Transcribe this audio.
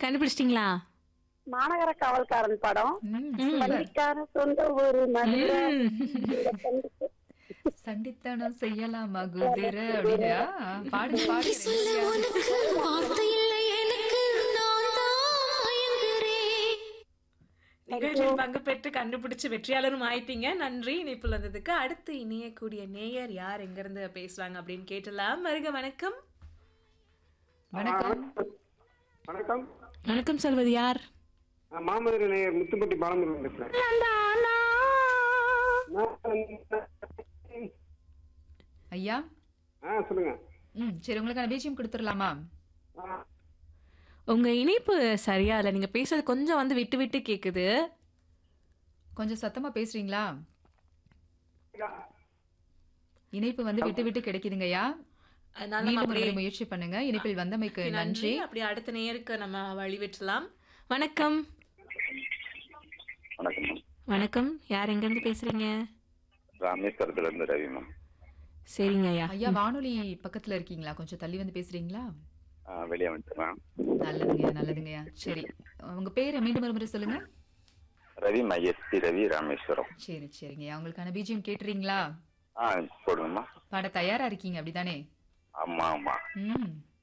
கண்டுபிடிச்சிட்டீங்களா மாநகர காவல்காரன் படம் ம், சூப்பர். பள்ளிக்கார சொந்த ஊரு மதுரை சண்டித்தனம் செய்யலாமா குதிரை அப்படின்னா பாடுங்க பாடுங்க ரெண்டு நிகழ்ச்சியில் பங்கு பெற்று கண்டுபிடிச்சு வெற்றியாளரும் ஆயிட்டீங்க நன்றி இணைப்பில் வந்ததுக்கு அடுத்து இணையக்கூடிய நேயர் யார் எங்க இருந்து பேசுறாங்க அப்படின்னு கேட்டலாம் வருக வணக்கம் வணக்கம் வணக்கம் வணக்கம் சொல்வது யார் நான் மாமதுரை நேயர் முத்துப்பட்டி பாலமுருகன் பேசுறேன் ஐயா ஆ சொல்லுங்க ம் சரி உங்களுக்கான பிஜிஎம் கொடுத்துடலாமா ஆ, உங்க இணைப்பு சரியா இல்ல நீங்க பேசுறது கொஞ்சம் வந்து விட்டு விட்டு கேக்குது கொஞ்சம் சத்தமா பேசுறீங்களா இணைப்பு வந்து விட்டு விட்டு கிடைக்குதுங்க ஐயா அதனால நம்ம மீண்டும் அப்படியே ஒரு முயற்சி பண்ணுங்க இணைப்பில் வந்தமைக்கு நன்றி நன்றி அப்படி அடுத்த நேயருக்கு நம்ம வழி விட்டுலாம் வணக்கம் வணக்கம் மேம் வணக்கம் யார் எங்க இருந்து பேசுறீங்க ராமேஸ்வரத்துல இருந்து ரவி மேம் சரிங்க ஐயா ஐயா வானொலி பக்கத்துல இருக்கீங்களா கொஞ்சம் தள்ளி வந்து பேசுறீங்களா ஆ, வெளியே வந்துட்டேன் மேம் நல்லதுங்கய்யா நல்லதுங்கய்யா சரி உங்க பேரை மீண்டும் ஒரு முறை சொல்லுங்க ரவி மைஎஸ்பி ரவி ராமேஸ்வரம் சரி சரிங்கய்யா உங்களுக்கான பிஜிஎம் கேட்டுறீங்களா ஆ போடுங்கம்மா பாட தயாரா இருக்கீங்க அப்படிதானே ஆமா ஆமா ம்